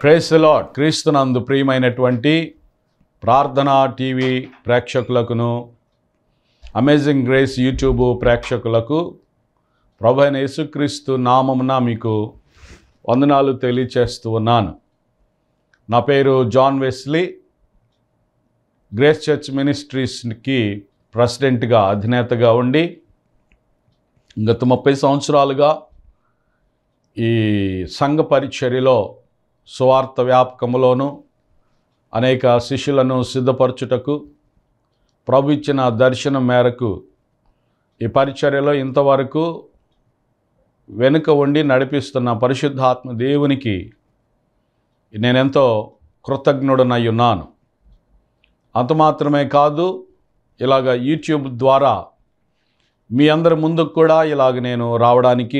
praise lord క్రీస్తునందు ప్రియమైనటువంటి ప్రార్థనా టీవీ ప్రేక్షకులకును అమేజింగ్ గ్రేస్ యూట్యూబ్ ప్రేక్షకులకు ప్రభు అయిన యేసుక్రీస్తు నామమున మీకు వందనాలు తెలియచేస్తూ ఉన్నాను నా పేరు జాన్ వెస్లీ గ్రేస్ చర్చ్ మినిస్ట్రీస్కి ప్రెసిడెంట్గా అధినేతగా ఉండి గత ముప్పై సంవత్సరాలుగా ఈ సంఘ పరిచర్యలో సువార్త వ్యాపకములోను అనేక శిష్యులను సిద్ధపరచుటకు ప్రభు ఇచ్చిన దర్శనం మేరకు ఈ పరిచర్యలో ఇంతవరకు వెనుక ఉండి నడిపిస్తున్న పరిశుద్ధాత్మ దేవునికి నేనెంతో కృతజ్ఞుడనై ఉన్నాను అంత మాత్రమే కాదు ఇలాగ యూట్యూబ్ ద్వారా మీ అందరి ముందుకు కూడా ఇలాగ నేను రావడానికి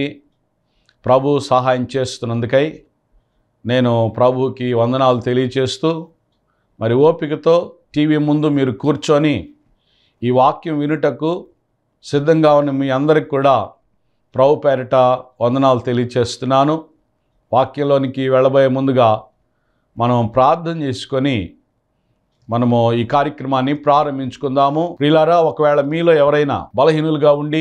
ప్రభు సహాయం చేస్తున్నందుకై నేను ప్రభుకి వందనాలు తెలియచేస్తూ మరి ఓపికతో టీవీ ముందు మీరు కూర్చొని ఈ వాక్యం వినుటకు సిద్ధంగా ఉన్న మీ అందరికి కూడా ప్రభు పేరిట వందనాలు తెలియచేస్తున్నాను వాక్యంలోనికి వెళ్ళబోయే ముందుగా మనం ప్రార్థన చేసుకొని మనము ఈ కార్యక్రమాన్ని ప్రారంభించుకుందాము ప్రియులారా ఒకవేళ మీలో ఎవరైనా బలహీనులుగా ఉండి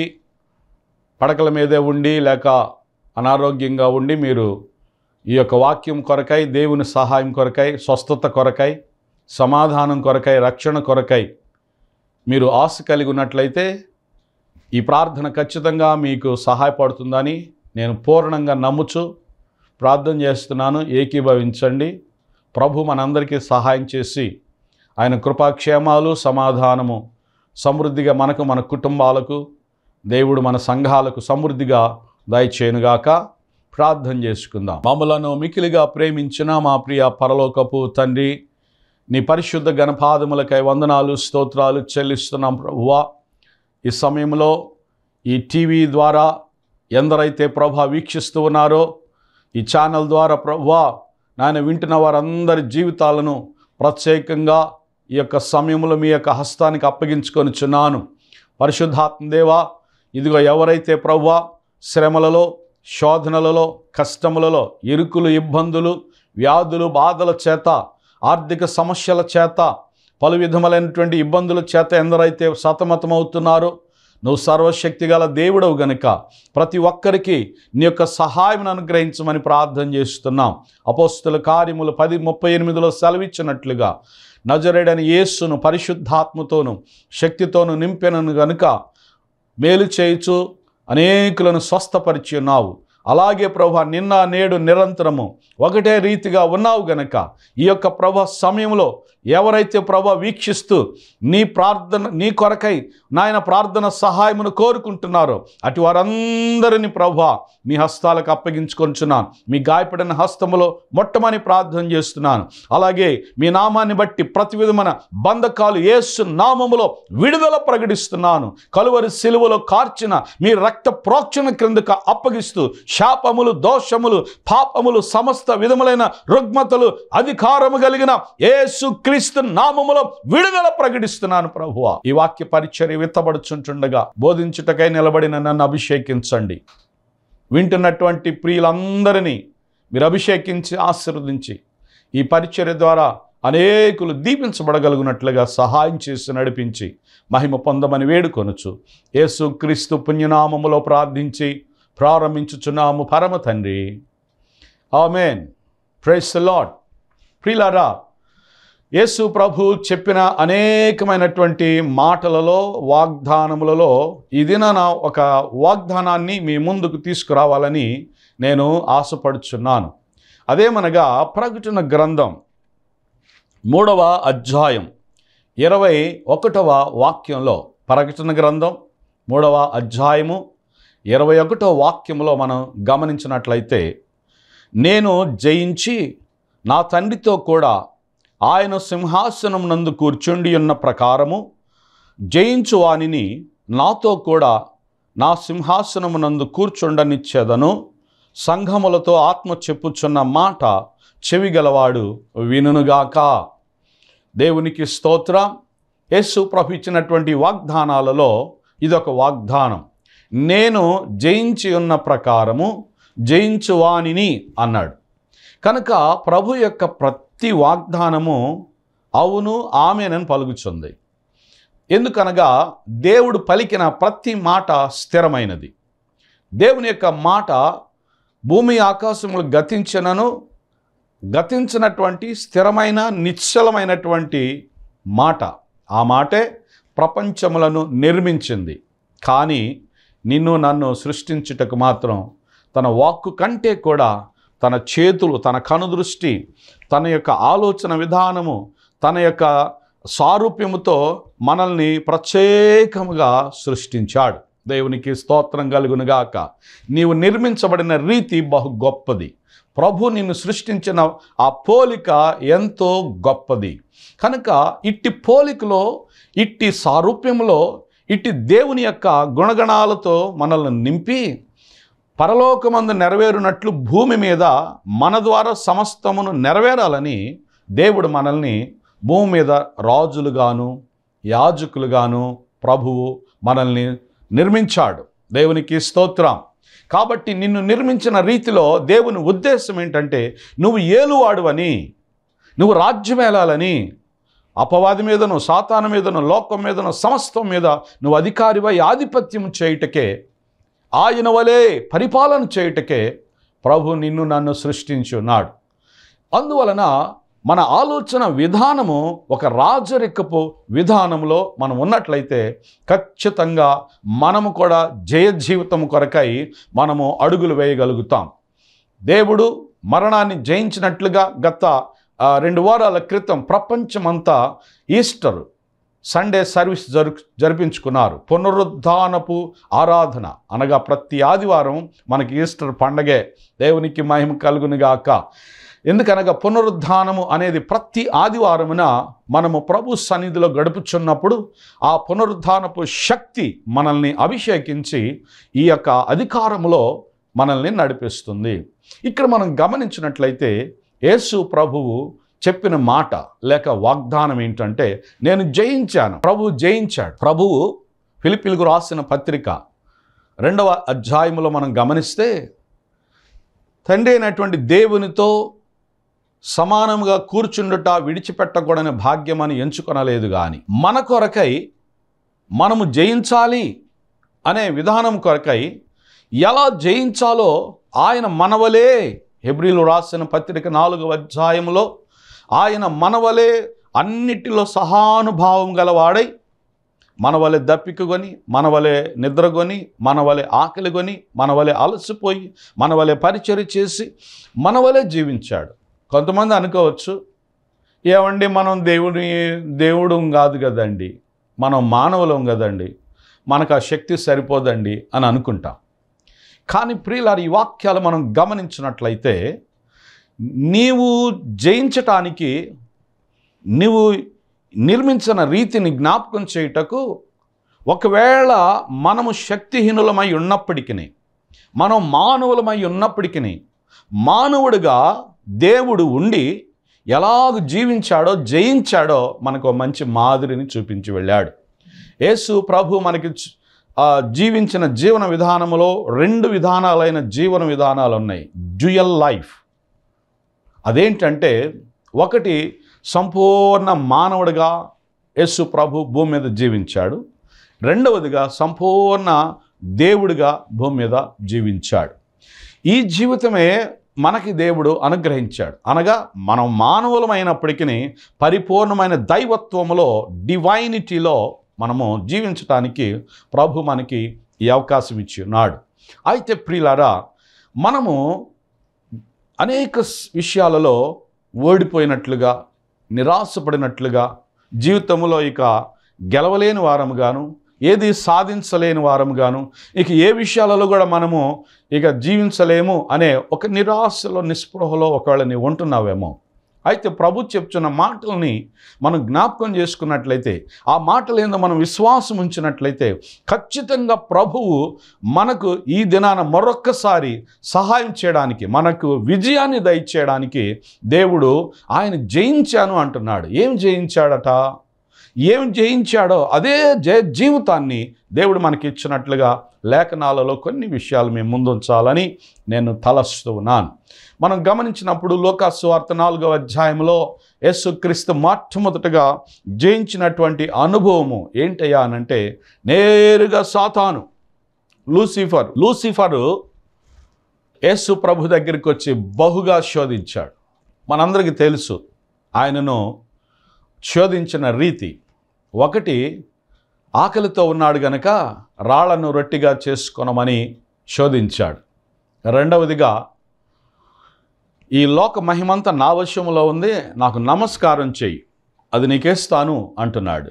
పడకల మీదే ఉండి లేక అనారోగ్యంగా ఉండి మీరు ఈ యొక్క వాక్యం కొరకై దేవుని సహాయం కొరకై స్వస్థత కొరకై సమాధానం కొరకై రక్షణ కొరకై మీరు ఆశ కలిగి ఉన్నట్లయితే ఈ ప్రార్థన ఖచ్చితంగా మీకు సహాయపడుతుందని నేను పూర్ణంగా నమ్ముచు ప్రార్థన చేస్తున్నాను ఏకీభవించండి ప్రభు మనందరికీ సహాయం చేసి ఆయన కృపాక్షేమాలు సమాధానము సమృద్ధిగా మనకు మన కుటుంబాలకు దేవుడు మన సంఘాలకు సమృద్ధిగా దయచేయునుగాక ప్రార్థన చేసుకుందాం మమ్మలను మికిలిగా ప్రేమించిన మా ప్రియ పరలోకపు తండ్రి నీ పరిశుద్ధ గణపాదములకై వందనాలు స్తోత్రాలు చెల్లిస్తున్నాం ప్రభువా ఈ సమయంలో ఈ టీవీ ద్వారా ఎందరైతే ప్రభా వీక్షిస్తూ ఉన్నారో ఈ ఛానల్ ద్వారా ప్రభువా నాయన వింటున్న వారందరి జీవితాలను ప్రత్యేకంగా ఈ యొక్క సమయంలో మీ యొక్క హస్తానికి అప్పగించుకొని చున్నాను పరిశుద్ధాత్మదేవా ఇదిగో ఎవరైతే ప్రవ్వా శ్రమలలో శోధనలలో కష్టములలో ఇరుకులు ఇబ్బందులు వ్యాధులు బాధల చేత ఆర్థిక సమస్యల చేత పలు విధములైనటువంటి ఇబ్బందుల చేత ఎందరైతే సతమతమవుతున్నారో నువ్వు సర్వశక్తి గల దేవుడవు గనుక ప్రతి ఒక్కరికి నీ యొక్క సహాయం అనుగ్రహించమని ప్రార్థన చేస్తున్నాం అపోస్తుల కార్యములు పది ముప్పై ఎనిమిదిలో సెలవిచ్చినట్లుగా నజరేడని యేస్సును పరిశుద్ధాత్మతోను శక్తితోను నింపెనను గనుక మేలు చేయుచు అనేకులను స్వస్థపరిచి ఉన్నావు అలాగే ప్రభు నిన్న నేడు నిరంతరము ఒకటే రీతిగా ఉన్నావు గనక ఈ యొక్క ప్రభ సమయంలో ఎవరైతే ప్రభ వీక్షిస్తూ నీ ప్రార్థన నీ కొరకై నాయన ప్రార్థన సహాయమును కోరుకుంటున్నారో అటు వారందరిని ప్రభ మీ హస్తాలకు అప్పగించుకొంచున్నాను మీ గాయపడిన హస్తములో మొట్టమని ప్రార్థన చేస్తున్నాను అలాగే మీ నామాన్ని బట్టి ప్రతి విధమైన బంధకాలు యేసు నామములో విడుదల ప్రకటిస్తున్నాను కలువరి సిలువలో కార్చిన మీ రక్త ప్రోక్షణ క్రిందక అప్పగిస్తూ శాపములు దోషములు పాపములు సమస్త విధములైన రుగ్మతలు అధికారము కలిగిన యేసు క్రీస్తు నామములో విడుదల ప్రకటిస్తున్నాను ప్రభువ ఈ వాక్య పరిచర్య విత్తబడుచుంటుండగా బోధించుటకై నిలబడిన నన్ను అభిషేకించండి వింటున్నటువంటి ప్రియులందరినీ మీరు అభిషేకించి ఆశీర్వదించి ఈ పరిచర్య ద్వారా అనేకులు దీపించబడగలుగునట్లుగా సహాయం చేసి నడిపించి మహిమ పొందమని వేడుకొనుచు యేసు క్రీస్తు పుణ్యనామములో ప్రార్థించి ప్రారంభించుచున్నాము పరమ తండ్రి ఆమెన్ ప్రైస్ లాడ్ ప్రిలారా యేసు ప్రభు చెప్పిన అనేకమైనటువంటి మాటలలో వాగ్దానములలో ఈ దినాన ఒక వాగ్దానాన్ని మీ ముందుకు తీసుకురావాలని నేను ఆశపడుచున్నాను అదేమనగా ప్రకటన గ్రంథం మూడవ అధ్యాయం ఇరవై ఒకటవ వాక్యంలో ప్రకటన గ్రంథం మూడవ అధ్యాయము ఇరవై ఒకటో వాక్యంలో మనం గమనించినట్లయితే నేను జయించి నా తండ్రితో కూడా ఆయన సింహాసనం నందు కూర్చుండి ఉన్న ప్రకారము జయించు వానిని నాతో కూడా నా సింహాసనము నందు కూర్చుండనిచ్చేదను సంఘములతో ఆత్మ చెప్పుచున్న మాట చెవిగలవాడు వినుగాక దేవునికి స్తోత్రం యేసు ప్రభు ఇచ్చినటువంటి వాగ్దానాలలో ఇదొక వాగ్దానం నేను జయించి ఉన్న ప్రకారము జయించువానిని అన్నాడు కనుక ప్రభు యొక్క ప్రతి వాగ్దానము అవును ఆమెనని పలుకుతుంది ఎందుకనగా దేవుడు పలికిన ప్రతి మాట స్థిరమైనది దేవుని యొక్క మాట భూమి ఆకాశములు గతించినను గతించినటువంటి స్థిరమైన నిశ్చలమైనటువంటి మాట ఆ మాటే ప్రపంచములను నిర్మించింది కానీ నిన్ను నన్ను సృష్టించుటకు మాత్రం తన వాక్కు కంటే కూడా తన చేతులు తన కనుదృష్టి తన యొక్క ఆలోచన విధానము తన యొక్క సారూప్యముతో మనల్ని ప్రత్యేకముగా సృష్టించాడు దేవునికి స్తోత్రం కలుగునుగాక నీవు నిర్మించబడిన రీతి బహు గొప్పది ప్రభు నిన్ను సృష్టించిన ఆ పోలిక ఎంతో గొప్పది కనుక ఇట్టి పోలికలో ఇట్టి సారూప్యంలో ఇట్టి దేవుని యొక్క గుణగణాలతో మనల్ని నింపి పరలోకమందు నెరవేరునట్లు భూమి మీద మన ద్వారా సమస్తమును నెరవేరాలని దేవుడు మనల్ని భూమి మీద రాజులుగాను యాజకులుగాను ప్రభువు మనల్ని నిర్మించాడు దేవునికి స్తోత్రం కాబట్టి నిన్ను నిర్మించిన రీతిలో దేవుని ఉద్దేశం ఏంటంటే నువ్వు ఏలువాడువని నువ్వు రాజ్యమేళాలని అపవాది మీదను సాతాను మీదను లోకం మీదను సమస్తం మీద నువ్వు అధికారివై ఆధిపత్యం చేయుటకే ఆయన వలె పరిపాలన చేయుటకే ప్రభు నిన్ను నన్ను సృష్టించున్నాడు అందువలన మన ఆలోచన విధానము ఒక రాజరికపు విధానంలో మనం ఉన్నట్లయితే ఖచ్చితంగా మనము కూడా జయ జీవితం కొరకై మనము అడుగులు వేయగలుగుతాం దేవుడు మరణాన్ని జయించినట్లుగా గత ఆ, రెండు వారాల క్రితం ప్రపంచమంతా ఈస్టర్ సండే సర్వీస్ జరు జరిపించుకున్నారు పునరుద్ధానపు ఆరాధన అనగా ప్రతి ఆదివారం మనకి ఈస్టర్ పండగే దేవునికి మహిమ కలుగునుగాక ఎందుకనగా పునరుద్ధానము అనేది ప్రతి ఆదివారమున మనము ప్రభు సన్నిధిలో గడుపుచున్నప్పుడు ఆ పునరుద్ధానపు శక్తి మనల్ని అభిషేకించి ఈ యొక్క అధికారములో మనల్ని నడిపిస్తుంది ఇక్కడ మనం గమనించినట్లయితే యేసు ప్రభువు చెప్పిన మాట లేక వాగ్దానం ఏంటంటే నేను జయించాను ప్రభువు జయించాడు ప్రభువు ఫిలిపిలకు రాసిన పత్రిక రెండవ అధ్యాయములో మనం గమనిస్తే తండ్రి అయినటువంటి దేవునితో సమానంగా కూర్చుండుట విడిచిపెట్టకూడని భాగ్యమని ఎంచుకొనలేదు కానీ మన కొరకై మనము జయించాలి అనే విధానం కొరకై ఎలా జయించాలో ఆయన మనవలే హెబ్రిలు రాసిన పత్రిక నాలుగవ అధ్యాయంలో ఆయన మనవలే అన్నిటిలో సహానుభావం గలవాడై మనవలే దప్పికగొని మనవలే నిద్రగొని మనవలే ఆకలిగొని మనవలే అలసిపోయి మనవలే పరిచర్య చేసి మనవలే జీవించాడు కొంతమంది అనుకోవచ్చు ఏమండి మనం దేవుని దేవుడు కాదు కదండి మనం మానవులం కదండి మనకు ఆ శక్తి సరిపోదండి అని అనుకుంటాం కానీ ప్రియులారు ఈ వాక్యాలు మనం గమనించినట్లయితే నీవు జయించటానికి నీవు నిర్మించిన రీతిని జ్ఞాపకం చేయుటకు ఒకవేళ మనము శక్తిహీనులమై ఉన్నప్పటికీ మనం మానవులమై ఉన్నప్పటికీ మానవుడిగా దేవుడు ఉండి ఎలాగ జీవించాడో జయించాడో మనకు ఒక మంచి మాదిరిని చూపించి వెళ్ళాడు యేసు ప్రభు మనకి చ- ఆ, జీవించిన జీవన విధానములో రెండు విధానాలైన జీవన విధానాలు ఉన్నాయి డ్యూయల్ లైఫ్ అదేంటంటే ఒకటి సంపూర్ణ మానవుడిగా యేసు ప్రభు భూమి మీద జీవించాడు రెండవదిగా సంపూర్ణ దేవుడిగా భూమి మీద జీవించాడు ఈ జీవితమే మనకి దేవుడు అనుగ్రహించాడు అనగా మనం మానవులమైనప్పటికీ పరిపూర్ణమైన దైవత్వములో డివైనిటీలో మనము జీవించటానికి ప్రభు మనకి ఈ అవకాశం ఇచ్చి ఉన్నాడు అయితే ప్రియులారా మనము అనేక స్- విషయాలలో ఓడిపోయినట్లుగా నిరాశపడినట్లుగా జీవితంలో ఇక గెలవలేని వారముగాను ఏది సాధించలేని వారముగాను ఇక ఏ విషయాలలో కూడా మనము ఇక జీవించలేము అనే ఒక నిరాశలో నిస్పృహలో ఒకవేళ నీవు ఉంటున్నావేమో అయితే ప్రభు చెప్తున్న మాటల్ని మనం జ్ఞాపకం చేసుకున్నట్లయితే ఆ మాటలు ఏందో మనం విశ్వాసం ఉంచినట్లయితే ఖచ్చితంగా ప్రభువు మనకు ఈ దినాన మరొక్కసారి సహాయం చేయడానికి మనకు విజయాన్ని దయచేయడానికి దేవుడు ఆయన జయించాను అంటున్నాడు ఏం జయించాడట ఏం జయించాడో అదే జయ జీవితాన్ని దేవుడు మనకి ఇచ్చినట్లుగా లేఖనాలలో కొన్ని విషయాలు మేము ముందుంచాలని నేను తలస్తూ ఉన్నాను మనం గమనించినప్పుడు లోకాసు వార్త నాలుగవ అధ్యాయంలో యేసుక్రీస్తు మొట్టమొదటగా జయించినటువంటి అనుభవము ఏంటయ్యా అనంటే నేరుగా సాతాను లూసిఫర్ లూసిఫరు యేసు ప్రభు దగ్గరికి వచ్చి బహుగా శోధించాడు మనందరికీ తెలుసు ఆయనను శోధించిన రీతి ఒకటి ఆకలితో ఉన్నాడు గనక రాళ్లను రొట్టిగా చేసుకొనమని శోధించాడు రెండవదిగా ఈ లోక మహిమంతా నా వశంలో ఉంది నాకు నమస్కారం చెయ్యి అది నీకేస్తాను అంటున్నాడు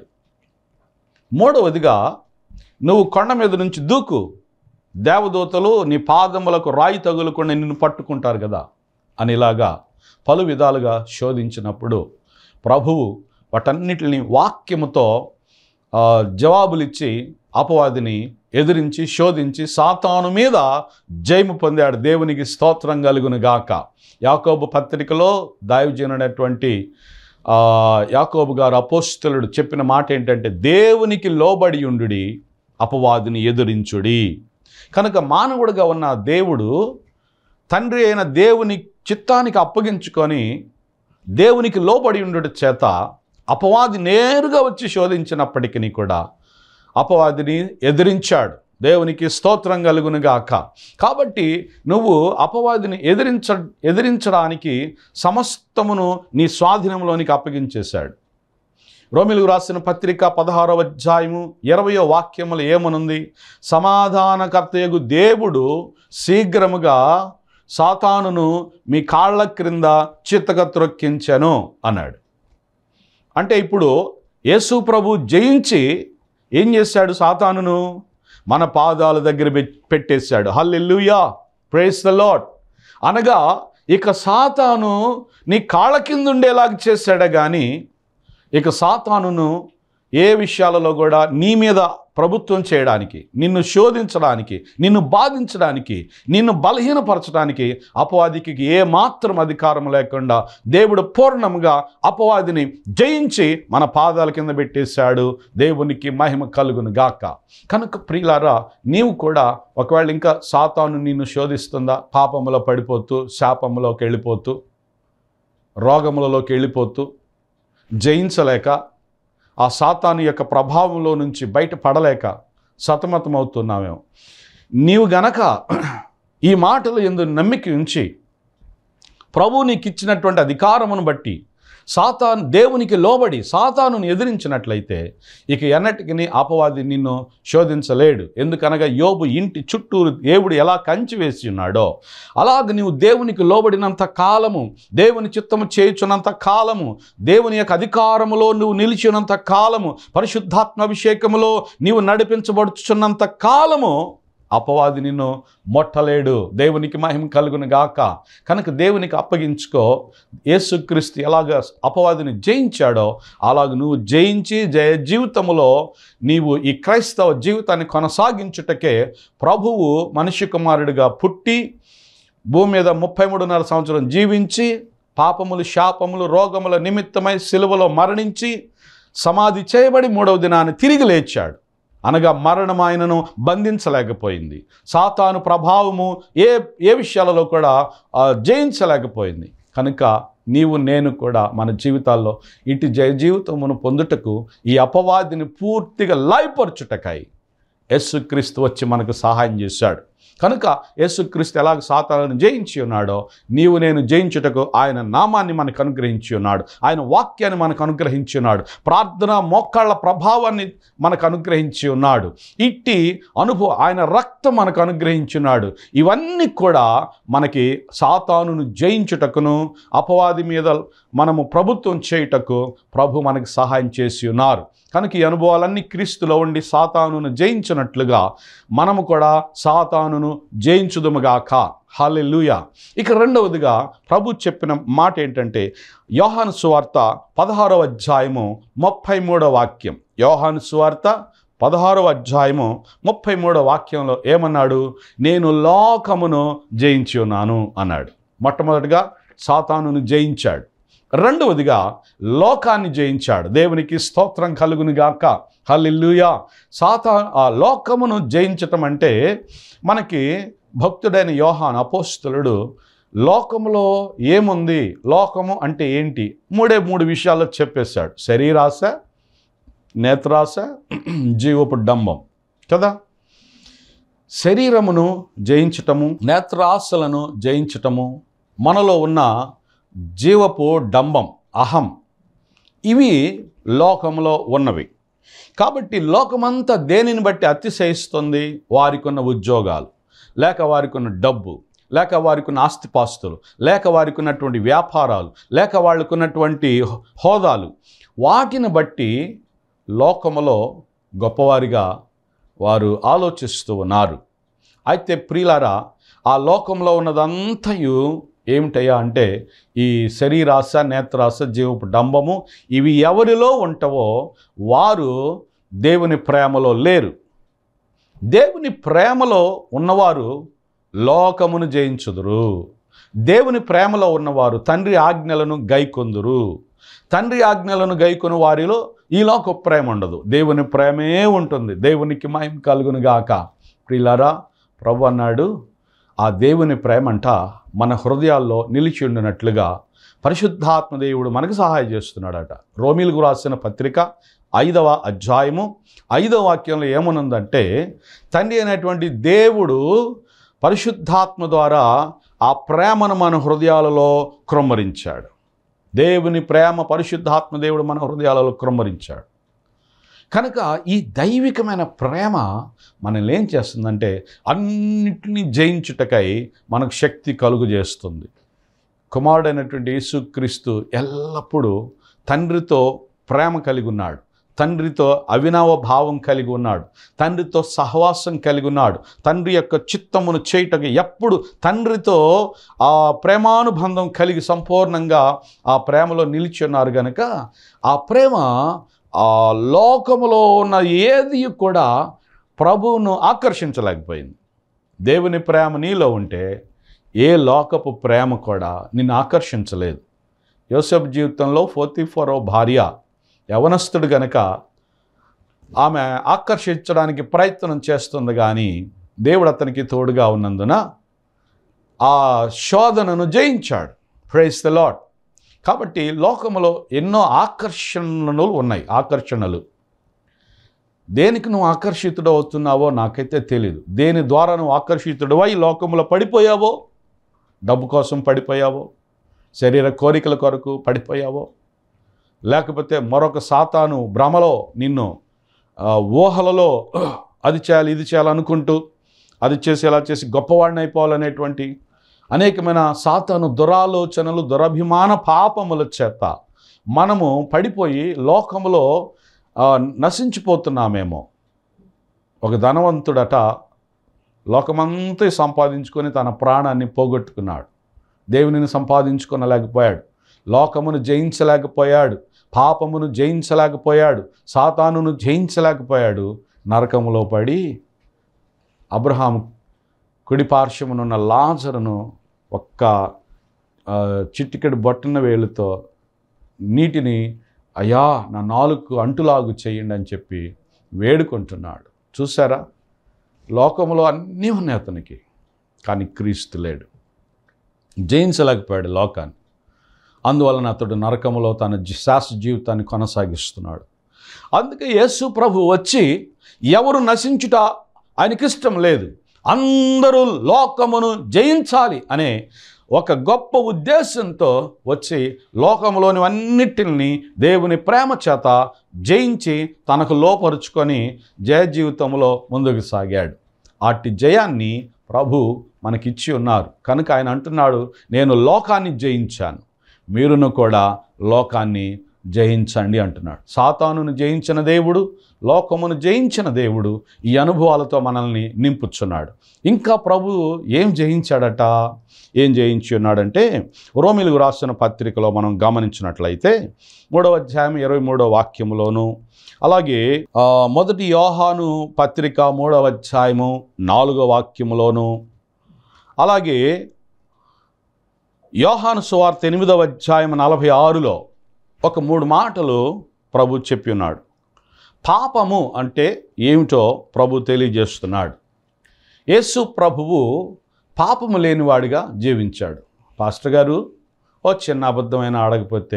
మూడవదిగా నువ్వు కొండ మీద నుంచి దూకు దేవదూతలు నీ పాదములకు రాయి తగులుకుండా నిన్ను పట్టుకుంటారు కదా అనిలాగా పలు విధాలుగా శోధించినప్పుడు ప్రభువు వాటన్నిటిని వాక్యముతో ఆ, జవాబులిచ్చి అపవాదిని ఎదిరించి శోధించి సాతాను మీద జయము పొందాడు దేవునికి స్తోత్రం కలుగును గాక యాకోబు పత్రికలో దైవజనుడైనటువంటి ఆ, యాకోబు గారు అపోస్తలుడు చెప్పిన మాట ఏంటంటే దేవునికి లోబడి ఉండుడి అపవాదిని ఎదురించుడి కనుక మానవుడిగా ఉన్న దేవుడు తండ్రి అయిన దేవుని చిత్తానికి అప్పగించుకొని దేవునికి లోబడి ఉండుట చేత అపవాది నేరుగా వచ్చి శోధించినప్పటికీ కూడా అపవాదిని ఎదిరించాడు దేవునికి స్తోత్రం కలుగునుగాక కాబట్టి నువ్వు అపవాదిని ఎదిరించ ఎదిరించడానికి సమస్తమును నీ స్వాధీనంలోనికి అప్పగించేశాడు రోమిలకు రాసిన పత్రిక పదహారవ అధ్యాయము ఇరవయో వాక్యములు ఏమనుంది సమాధానకర్తయగు దేవుడు శీఘ్రముగా సాతానును మీ కాళ్ళ క్రింద చిత్తక త్రొక్కించెను అన్నాడు అంటే ఇప్పుడు యేసు ప్రభు జయించి ఏం చేశాడు సాతానును మన పాదాల దగ్గర పెట్- పెట్టేశాడు హల్లెలూయా ప్రేస్ ద లాడ్ అనగా ఇక సాతాను నీ కాళ్ళ కింద ఉండేలాగా చేశాడే కానీ ఇక సాతానును ఏ విషయాలలో కూడా నీ మీద ప్రభుత్వం చేయడానికి నిన్ను శోధించడానికి నిన్ను బాధించడానికి నిన్ను బలహీనపరచడానికి అపవాదికి ఏ మాత్రం అధికారం లేకుండా దేవుడు పూర్ణంగా అపవాదిని జయించి మన పాదాల కింద పెట్టేశాడు దేవునికి మహిమ కలుగును గాక కనుక ప్రియులారా నీవు కూడా ఒకవేళ ఇంకా సాతాను నిన్ను శోధిస్తుందా పాపములో పడిపోతూ శాపములోకి వెళ్ళిపోతూ రోగములలోకి వెళ్ళిపోతూ జయించలేక ఆ సాతాను యొక్క ప్రభావంలో నుంచి బయట పడలేక సతమతమవుతున్నామేమో నీవు గనక ఈ మాటలు ఎందు నమ్మిక ఉంచి ప్రభు నీకు ఇచ్చినటువంటి అధికారమును బట్టి సాతాను దేవునికి లోబడి సాతానుని ఎదిరించినట్లయితే ఇక ఎన్నటికి అపవాది నిన్ను శోధించలేడు ఎందుకనగా యోబు ఇంటి చుట్టూరు దేవుడు ఎలా కంచి వేసి ఉన్నాడో అలాగ నీవు దేవునికి లోబడినంత కాలము దేవుని చిత్తము చేయుచున్నంత కాలము దేవుని యొక్క అధికారములో నువ్వు నిలిచినంత కాలము పరిశుద్ధాత్మ అభిషేకములో నీవు నడిపించబడుచున్నంత కాలము అపవాది నిన్ను మొట్టలేడు దేవునికి మహిమ కలుగును గాక కనుక దేవునికి అప్పగించుకో యేసుక్రీస్తు ఎలాగ అపవాదిని జయించాడో అలాగ నువ్వు జయించి జయ జీవితములో నీవు ఈ క్రైస్తవ జీవితాన్ని కొనసాగించుటకే ప్రభువు మనిషి కుమారుడిగా పుట్టి భూమి మీద ముప్పై మూడున్నర సంవత్సరం జీవించి పాపములు శాపములు రోగముల నిమిత్తమై సిలువలో మరణించి సమాధి చేయబడి మూడవ దినాన్ని తిరిగి లేచాడు అనగా మరణం ఆయనను బంధించలేకపోయింది సాతాను ప్రభావము ఏ ఏ విషయాలలో కూడా ఆ, జయించలేకపోయింది కనుక నీవు నేను కూడా మన జీవితాల్లో ఇటు జయ జీవితమును పొందుటకు ఈ అపవాదిని పూర్తిగా లయపరచుటకై యేసుక్రీస్తు వచ్చి మనకు సహాయం చేశాడు కనుక యేసుక్రీస్తు ఎలాగ సాతాలను జయించి ఉన్నాడో నీవు నేను జయించుటకు ఆయన నామాన్ని మనకు అనుగ్రహించి ఉన్నాడు ఆయన వాక్యాన్ని మనకు అనుగ్రహించి ఉన్నాడు ప్రార్థన మోకాళ్ళ ప్రభావాన్ని మనకు అనుగ్రహించి ఉన్నాడు ఇట్టి అనుభవం ఆయన రక్తం మనకు అనుగ్రహించి ఉన్నాడు ఇవన్నీ కూడా మనకి సాతానును జయించుటకును అపవాది మీద మనము ప్రభుత్వం చేయుటకు ప్రభు మనకు సహాయం చేసి ఉన్నారు కనుక ఈ అనుభవాలన్నీ క్రీస్తులో ఉండి సాతానును జయించినట్లుగా మనము కూడా సాతానును జయించుదుముగాక హాలెలూయా ఇక రెండవదిగా ప్రభు చెప్పిన మాట ఏంటంటే యోహాను సువార్త పదహారవ అధ్యాయము ముప్పై మూడవ వాక్యం యోహాను సువార్త పదహారవ అధ్యాయము ముప్పై మూడవ వాక్యంలో ఏమన్నాడు నేను లోకమును జయించి ఉన్నాను అన్నాడు మొట్టమొదటిగా సాతానును జయించాడు రెండవదిగా లోకాన్ని జయించాడు దేవునికి స్తోత్రం కలుగును గాక హల్లెలూయా సాతా ఆ లోకమును జయించటం అంటే మనకి భక్తుడైన యోహాన్ అపోస్తులుడు లోకములో ఏముంది లోకము అంటే ఏంటి మూడే మూడు విషయాలు చెప్పేశాడు శరీరాశ నేత్రాశ జీవపు డంబం కదా శరీరమును జయించటము నేత్రాశలను జయించటము మనలో ఉన్న జీవపు డంబం అహం ఇవి లోకంలో ఉన్నవి కాబట్టి లోకమంతా దేనిని బట్టి అతిశయిస్తుంది వారికి ఉన్న ఉద్యోగాలు లేక వారికి ఉన్న డబ్బు లేక వారికి ఉన్న ఆస్తిపాస్తులు లేక వారికి ఉన్నటువంటి వ్యాపారాలు లేక వాళ్ళకు ఉన్నటువంటి హోదాలు వాటిని బట్టి లోకములో గొప్పవారిగా వారు ఆలోచిస్తూ ఉన్నారు అయితే ప్రియులారా ఆ లోకంలో ఉన్నదంతయు ఏమిటయ్యా అంటే ఈ శరీరాశ నేత్రాశ జీవపు డంబము ఇవి ఎవరిలో ఉంటవో వారు దేవుని ప్రేమలో లేరు దేవుని ప్రేమలో ఉన్నవారు లోకమును జయించుదురు దేవుని ప్రేమలో ఉన్నవారు తండ్రి ఆజ్ఞలను గైకొందురు తండ్రి ఆజ్ఞలను గైకొని వారిలో ఈ లోక ప్రేమ ఉండదు దేవుని ప్రేమే ఉంటుంది దేవునికి మహిమ కలుగును గాక ప్రియులారా ప్రభు అన్నాడు ఆ దేవుని ప్రేమంట మన హృదయాల్లో నిలిచి ఉండినట్లుగా పరిశుద్ధాత్మ దేవుడు మనకు సహాయం చేస్తున్నాడట రోమిలకు రాసిన పత్రిక ఐదవ అధ్యాయము ఐదవ వాక్యంలో ఏమనుందంటే తండ్రి అయినటువంటి దేవుడు పరిశుద్ధాత్మ ద్వారా ఆ ప్రేమను మన హృదయాలలో క్రొమ్మరించాడు దేవుని ప్రేమ పరిశుద్ధాత్మ దేవుడు మన హృదయాలలో క్రొమ్మరించాడు కనుక ఈ దైవికమైన ప్రేమ మనల్ని ఏం చేస్తుందంటే అన్నిటినీ జయించుటకై మనకు శక్తి కలుగు చేస్తుంది కుమారుడైనటువంటి యేసుక్రీస్తు ఎల్లప్పుడూ తండ్రితో ప్రేమ కలిగి ఉన్నాడు తండ్రితో అవినవ భావం కలిగి ఉన్నాడు తండ్రితో సహవాసం కలిగి ఉన్నాడు తండ్రి యొక్క చిత్తమును చేయుటకు ఎప్పుడు తండ్రితో ఆ ప్రేమానుబంధం కలిగి సంపూర్ణంగా ఆ ప్రేమలో నిలిచి ఉన్నారు కనుక ఆ ప్రేమ ఆ లోకములో ఉన్న ఏది కూడా ప్రభువును ఆకర్షించలేకపోయింది దేవుని ప్రేమ నీలో ఉంటే ఏ లోకపు ప్రేమ కూడా నిన్ను ఆకర్షించలేదు యోసెఫ్ జీవితంలో ఫోర్టీ ఫోర్ భార్య యవనస్తుడు గనక ఆమె ఆకర్షించడానికి ప్రయత్నం చేస్తుంది కానీ దేవుడు అతనికి తోడుగా ఉన్నందున ఆ శోధనను జయించాడు ప్రైస్ ద లాడ్ కాబట్టి లోకములో ఎన్నో ఆకర్షణలు ఉన్నాయి ఆకర్షణలు దేనికి నువ్వు ఆకర్షితుడు అవుతున్నావో నాకైతే తెలియదు దేని ద్వారా నువ్వు ఆకర్షితుడువై లోకములో పడిపోయావో డబ్బు కోసం పడిపోయావో శరీర కోరికల కొరకు పడిపోయావో లేకపోతే మరొక సాతాను భ్రమలో నిన్ను ఆ, ఊహలలో అది చేయాలి ఇది చేయాలనుకుంటూ అది చేసి ఇలా చేసి గొప్పవాడిని అయిపోవాలనేటువంటి అనేకమైన సాతాను దురాలోచనలు దురభిమాన పాపముల చేత మనము పడిపోయి లోకములో ఆ, నశించిపోతున్నామేమో ఒక ధనవంతుడట లోకమంతా సంపాదించుకొని తన ప్రాణాన్ని పోగొట్టుకున్నాడు దేవునిని సంపాదించుకొనలేకపోయాడు లోకమును జయించలేకపోయాడు పాపమును జయించలేకపోయాడు సాతానును జయించలేకపోయాడు నరకములో పడి అబ్రహాం కుడి పార్శ్వమునున్న లాజరును ఒక్క ఆ, చిటికెడు బొట్టన వేలుతో నీటిని అయ్యా నా నాలుగు అంటులాగు చేయండి అని చెప్పి వేడుకుంటున్నాడు చూసారా లోకంలో అన్నీ ఉన్నాయి అతనికి కానీ క్రీస్తు లేడు జయించలేకపోయాడు లోకాన్ని అందువలన అతడు నరకములో తన జీ- శాశ్వత జీవితాన్ని కొనసాగిస్తున్నాడు అందుకే యేసు ప్రభు వచ్చి ఎవరు నశించుట ఆయనకిష్టం లేదు అందరూ లోకమును జయించాలి అనే ఒక గొప్ప ఉద్దేశంతో వచ్చి లోకంలోని అన్నిటిని దేవుని ప్రేమ చేత జయించి తనకు లోపరుచుకొని జయ జీవితంలో ముందుకు సాగాడు అట్టి జయాన్ని ప్రభు మనకిచ్చి ఉన్నారు కనుక ఆయన అంటున్నాడు నేను లోకాన్ని జయించాను మీరును కూడా లోకాన్ని జయించండి అంటున్నాడు సాతానును జయించిన దేవుడు లోకమును జయించిన దేవుడు ఈ అనుభవాలతో మనల్ని నింపుచున్నాడు ఇంకా ప్రభు ఏం జయించాడట ఏం జయించి ఉన్నాడంటే రోమిలకు రాసిన పత్రికలో మనం గమనించినట్లయితే మూడవ అధ్యాయం ఇరవై మూడవ వాక్యములోను అలాగే ఆ, మొదటి యోహాను పత్రిక మూడవ అధ్యాయము నాలుగో వాక్యములోను అలాగే యోహాను సువార్త ఎనిమిదవ అధ్యాయం నలభై ఆరులో ఒక మూడు మాటలు ప్రభు చెప్పి ఉన్నాడు పాపము అంటే ఏమిటో ప్రభు తెలియజేస్తున్నాడు యేసు ప్రభువు పాపము లేనివాడిగా జీవించాడు పాస్టర్ గారు ఓ చిన్న అబద్ధమైన అడగపోతే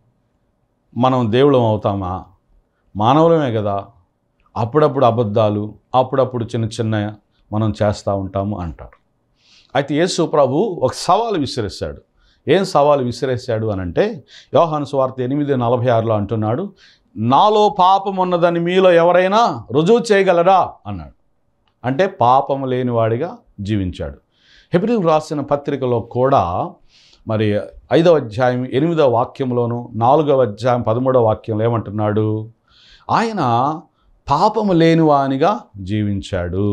మనం దేవుళ్ళం అవుతామా మానవులమే కదా అప్పుడప్పుడు అబద్ధాలు అప్పుడప్పుడు చిన్న చిన్న మనం చేస్తూ ఉంటాము అంటారు అయితే యేసు ప్రభు ఒక సవాలు విసిరేశాడు ఏం సవాలు విసిరేశాడు అని అంటే యోహాను స్వార్థ ఎనిమిది నలభై ఆరులో అంటున్నాడు నాలో పాపం ఉన్నదని మీలో ఎవరైనా రుజువు చేయగలరా అన్నాడు అంటే పాపము లేనివాడిగా జీవించాడు హెబ్రిల్ రాసిన పత్రికలో కూడా మరి ఐదవ అధ్యాయం ఎనిమిదవ వాక్యంలోను నాలుగవ అధ్యాయం పదమూడవ వాక్యంలో ఏమంటున్నాడు ఆయన పాపము లేనివానిగా జీవించాడు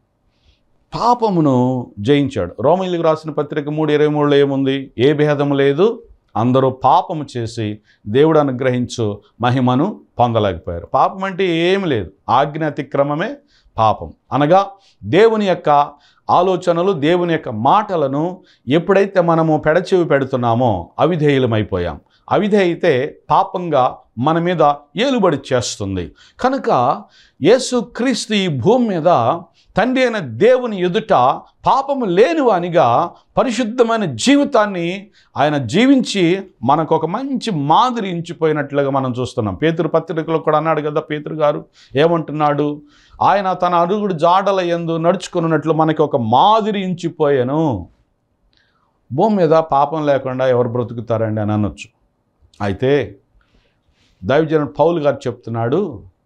పాపమును జయించాడు రోమిలకు రాసిన పత్రిక మూడు ఇరవై మూడులో ఏముంది ఏ భేదం లేదు అందరూ పాపము చేసి దేవుడు అనుగ్రహించు మహిమను పొందలేకపోయారు పాపం అంటే ఏమి లేదు ఆజ్ఞ అతిక్రమమే పాపం అనగా దేవుని యొక్క ఆలోచనలు దేవుని యొక్క మాటలను ఎప్పుడైతే మనము పెడచెవి పెడుతున్నామో అవిధేయులమైపోయాం అవిధేయితే పాపంగా మన మీద ఏలుబడి చేస్తుంది కనుక యేసుక్రీస్తు ఈ భూమి మీద తండ్రి అయిన దేవుని ఎదుట పాపము లేనివానిగా పరిశుద్ధమైన జీవితాన్ని ఆయన జీవించి మనకు ఒక మంచి మాదిరి ఇంచిపోయినట్లుగా మనం చూస్తున్నాం పేతురు పత్రికలో కూడా అన్నాడు కదా పేతురు గారు ఏమంటున్నాడు ఆయన తన అరుగుడు జాడల ఎందు నడుచుకున్నట్లు మనకి ఒక మాదిరి ఇంచిపోయాను భూమి మీద పాపం లేకుండా ఎవరు బ్రతుకుతారండి అని అనొచ్చు అయితే దైవజన పౌలు గారు చెప్తున్నాడు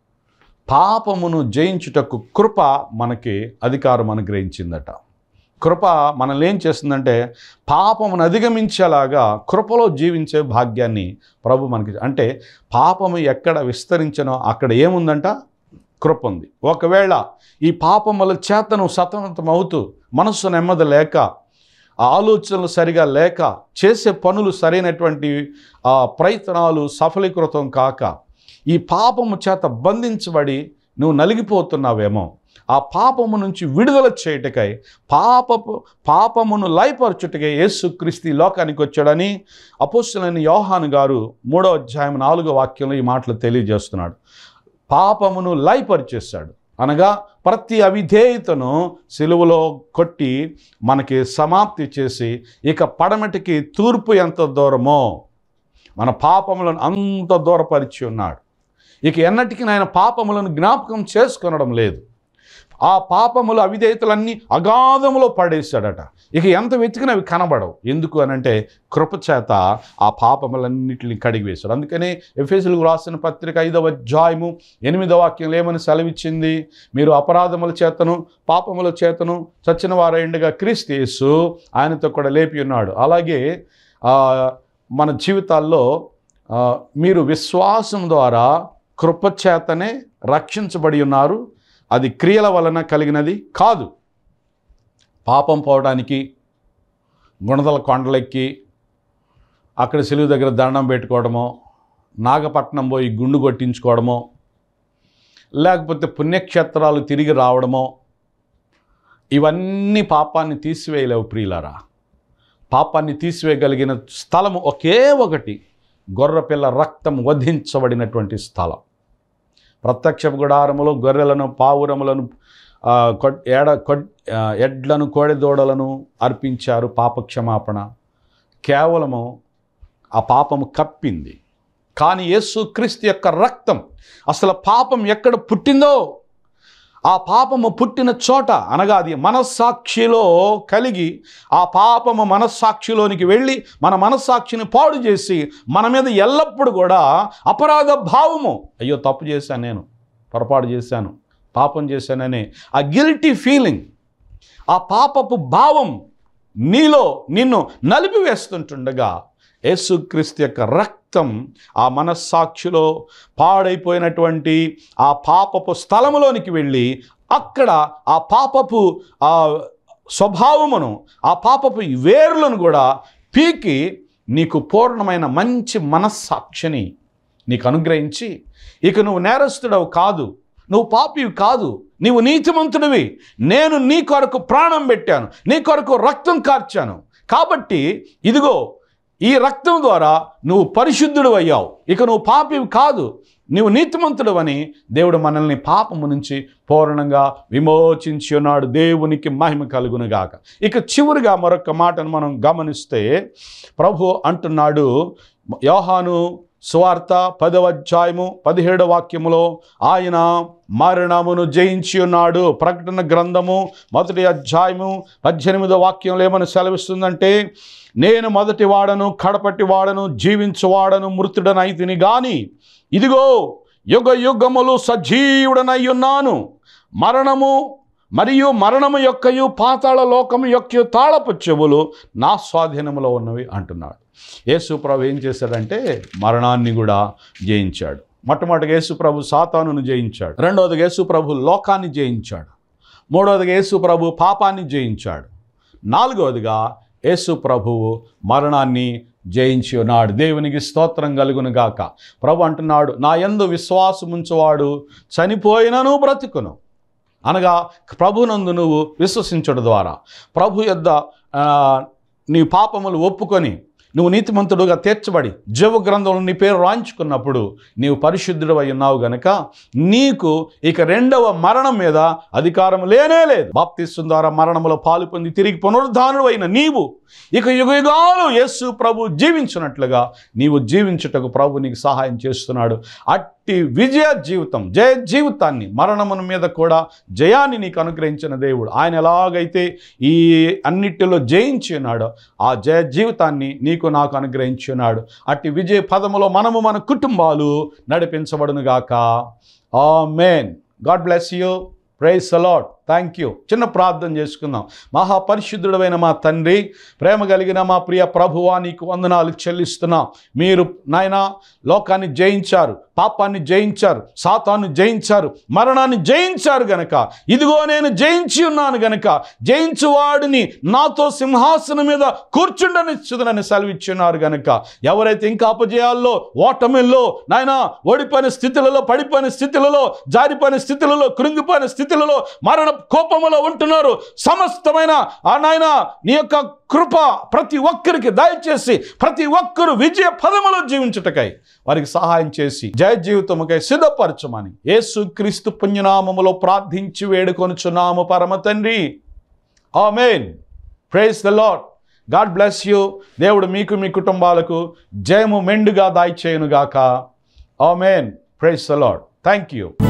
పాపమును జయించుటకు కృప మనకి అధికారం అనుగ్రహించిందట కృప మనల్ని ఏం చేస్తుందంటే పాపమును అధిగమించేలాగా కృపలో జీవించే భాగ్యాన్ని ప్రభు మనకి అంటే పాపము ఎక్కడ విస్తరించనో అక్కడ ఏముందంట కృప ఉంది ఒకవేళ ఈ పాపముల చేతను సతమతం అవుతూ మనస్సు నెమ్మది లేక ఆ ఆలోచనలు సరిగా లేక చేసే పనులు సరైనటువంటి ఆ ప్రయత్నాలు సఫలీకృతం కాక ఈ పాపము చేత బంధించబడి నువ్వు నలిగిపోతున్నావేమో ఆ పాపము నుంచి విడుదల చేయుటకై పాపపు పాపమును లయపరచుటకై యేసుక్రీస్తు ఈ లోకానికి వచ్చాడని అపోస్తులైన యోహాను గారు మూడో అధ్యాయం నాలుగో వాక్యంలో ఈ మాటలు తెలియజేస్తున్నాడు పాపమును లయపరిచేశాడు అనగా ప్రతి అవిధేయతను సిలువలో కొట్టి మనకి సమాప్తి చేసి ఇక పడమటికి తూర్పు ఎంత దూరమో మన పాపములను అంత దూరపరిచి ఉన్నాడు ఇక ఎన్నటికీ ఆయన పాపములను జ్ఞాపకం చేసుకొనడం లేదు ఆ పాపములు అవిధేయతలన్నీ అగాధములో పడేశాడట ఇక ఎంత వెతికినా అవి కనబడవు ఎందుకు అని అంటే కృపచేత ఆ పాపములన్నింటిని కడిగివేశాడు అందుకనే ఎఫ్ఎస్లకు రాసిన పత్రిక ఐదవ అధ్యాయము ఎనిమిదవ వాక్యంలో ఏమని సెలవిచ్చింది మీరు అపరాధముల చేతను పాపముల చేతను చచ్చిన వారైండగా క్రీస్తు యేసు ఆయనతో కూడా లేపి ఉన్నాడు అలాగే ఆ, మన జీవితాల్లో ఆ, మీరు విశ్వాసం ద్వారా కృపచేతనే రక్షించబడి ఉన్నారు అది క్రియల వలన కలిగినది కాదు పాపం పోవడానికి గుణదల కొండలెక్కి అక్కడ సెలువు దగ్గర దండం పెట్టుకోవడమో నాగపట్నం పోయి గుండు కొట్టించుకోవడమో లేకపోతే పుణ్యక్షేత్రాలు తిరిగి రావడమో ఇవన్నీ పాపాన్ని తీసివేయలేవు ప్రియులారా పాపాన్ని తీసివేయగలిగిన స్థలము ఒకే ఒకటి గొర్రెపిల్ల రక్తం వధించబడినటువంటి స్థలం ప్రత్యక్ష గుడారములో గొర్రెలను పావురములను ఆ, కొట్- ఏడ కొట్- ఆ, ఎడ్లను కోడెదోడలను అర్పించారు పాప క్షమాపణ కేవలము ఆ పాపము కప్పింది కానీ యేసు క్రీస్తు యొక్క రక్తం అసలు పాపం ఎక్కడ పుట్టిందో ఆ పాపము పుట్టిన చోట అనగా అది మనస్సాక్షిలో కలిగి ఆ పాపము మనస్సాక్షిలోనికి వెళ్ళి మన మనస్సాక్షిని పాడు చేసి మన మీద ఎల్లప్పుడూ కూడా అపరాధ భావము అయ్యో తప్పు చేశాను నేను పొరపాటు చేశాను పాపం చేశానని ఆ గిల్టీ ఫీలింగ్ ఆ పాపపు భావం నీలో నిన్ను నలిపివేస్తుంటుండగా యేసుక్రీస్తు యొక్క రక్తం ఆ మనస్సాక్షిలో పాడైపోయినటువంటి ఆ పాపపు స్థలములోనికి వెళ్ళి అక్కడ ఆ పాపపు ఆ స్వభావమును ఆ పాపపు వేర్లను కూడా పీకి నీకు పూర్ణమైన మంచి మనస్సాక్షిని నీకు అనుగ్రహించి ఇక నువ్వు నేరస్తుడవు కాదు నువ్వు పాపివి కాదు నీవు నీతిమంతుడివి నేను నీ కొరకు ప్రాణం పెట్టాను నీ కొరకు రక్తం కార్చాను కాబట్టి ఇదిగో ఈ రక్తం ద్వారా నువ్వు పరిశుద్ధుడు అయ్యావు ఇక నువ్వు పాపివి కాదు నువ్వు నీతిమంతుడు అని దేవుడు మనల్ని పాపము నుంచి పూర్ణంగా విమోచించి ఉన్నాడు దేవునికి మహిమ కలుగునుగాక ఇక చివరిగా మరొక మాటను మనం గమనిస్తే ప్రభు అంటున్నాడు యోహాను సువార్త పదవ అధ్యాయము పదిహేడవ వాక్యములో ఆయన మరణమును జయించి ఉన్నాడు ప్రకటన గ్రంథము మొదటి అధ్యాయము పద్దెనిమిదో వాక్యంలో ఏమని సెలవిస్తుందంటే నేను మొదటి వాడను కడపటి వాడను జీవించువాడను మృతుడనైతిని గాని ఇదిగో యుగ యుగములు సజీవుడనై ఉన్నాను మరణము మరియు మరణము యొక్కయు పాతాళ లోకము యొక్క తాళపు చెవులు నా స్వాధీనములో ఉన్నవి అంటున్నాడు యేసు ప్రభు ఏం చేశాడంటే మరణాన్ని కూడా జయించాడు మొట్టమొదటిగా యేసు ప్రభు సాతానును జయించాడు రెండవదిగా యేసు ప్రభు లోకాన్ని జయించాడు మూడవదిగా యేసు ప్రభు పాపాన్ని జయించాడు నాలుగవదిగా యేసు ప్రభువు మరణాన్ని జయించి ఉన్నాడు దేవునికి స్తోత్రం కలుగును గాక ప్రభు అంటున్నాడు నా యందు విశ్వాసముంచువాడు చనిపోయినను బ్రతుకును అనగా ప్రభునందు నువ్వు విశ్వసించడం ద్వారా ప్రభు యొద్ద ఆ, నీ పాపములు ఒప్పుకొని నువ్వు నీతిమంతుడుగా తీర్చబడి జీవ గ్రంథంలో నీ పేరు రాయించుకున్నప్పుడు నీవు పరిశుద్ధుడు అయి ఉన్నావు గనక నీకు ఇక రెండవ మరణం మీద అధికారం లేనే లేదు బాప్తిస్వం ద్వారా మరణములో పాలు పొంది తిరిగి పునరుద్ధానుడు అయిన నీవు ఇక యుగ యుగాలు యేసు ప్రభు జీవించినట్లుగా నీవు జీవించుటకు ప్రభు నీకు సహాయం చేస్తున్నాడు అట్టి విజయ జీవితం జయ జీవితాన్ని మరణమున మీద కూడా జయాన్ని నీకు అనుగ్రహించిన దేవుడు ఆయన ఎలాగైతే ఈ అన్నిటిలో జయించి ఉన్నాడో ఆ జయ జీవితాన్ని నీకు నాకు అనుగ్రహించి ఉన్నాడు అట్టి విజయ పదములో మనము మన కుటుంబాలు నడిపించబడును గాక amen God bless you praise a lot thank you చిన్న ప్రార్థన చేసుకుందాం మహాపరిశుద్ధుడమైన మా తండ్రి ప్రేమ కలిగిన మా ప్రియ ప్రభువా నీకు వందనాలు చెల్లిస్తున్నాం మీరు నాయన లోకాన్ని జయించారు పాపాన్ని జయించారు సాతాన్ని జయించారు మరణాన్ని జయించారు గనక ఇదిగో నేను జయించి ఉన్నాను గనక జయించువాడిని నాతో సింహాసనం మీద కూర్చుండనిచ్చుదనని సెలవిచ్చున్నారు గనక ఎవరైతే ఇంకా అపజయాల్లో ఓటమిల్లో నాయన ఓడిపోయిన స్థితులలో పడిపోయిన స్థితులలో జారిపోయిన స్థితులలో కృంగిపోయిన స్థితులలో మరణ కోపములో ఉంటున్నారు సమస్తమైన ఆ నాయన నీ యొక్క కృప ప్రతి ఒక్కరికి దయచేసి ప్రతి ఒక్కరు విజయ పదములో జీవించుటకై వారికి సహాయం చేసి జయ జీవితముకై సిద్ధపరచమని యేసు క్రీస్తు పుణ్యనామములో ప్రార్థించి వేడుకొనుచున్నాము పరమ తండ్రి amen praise the Lord God bless you దేవుడు మీకు మీ కుటుంబాలకు జయము మెండుగా దాయిచేయునుగాక amen praise the Lord thank you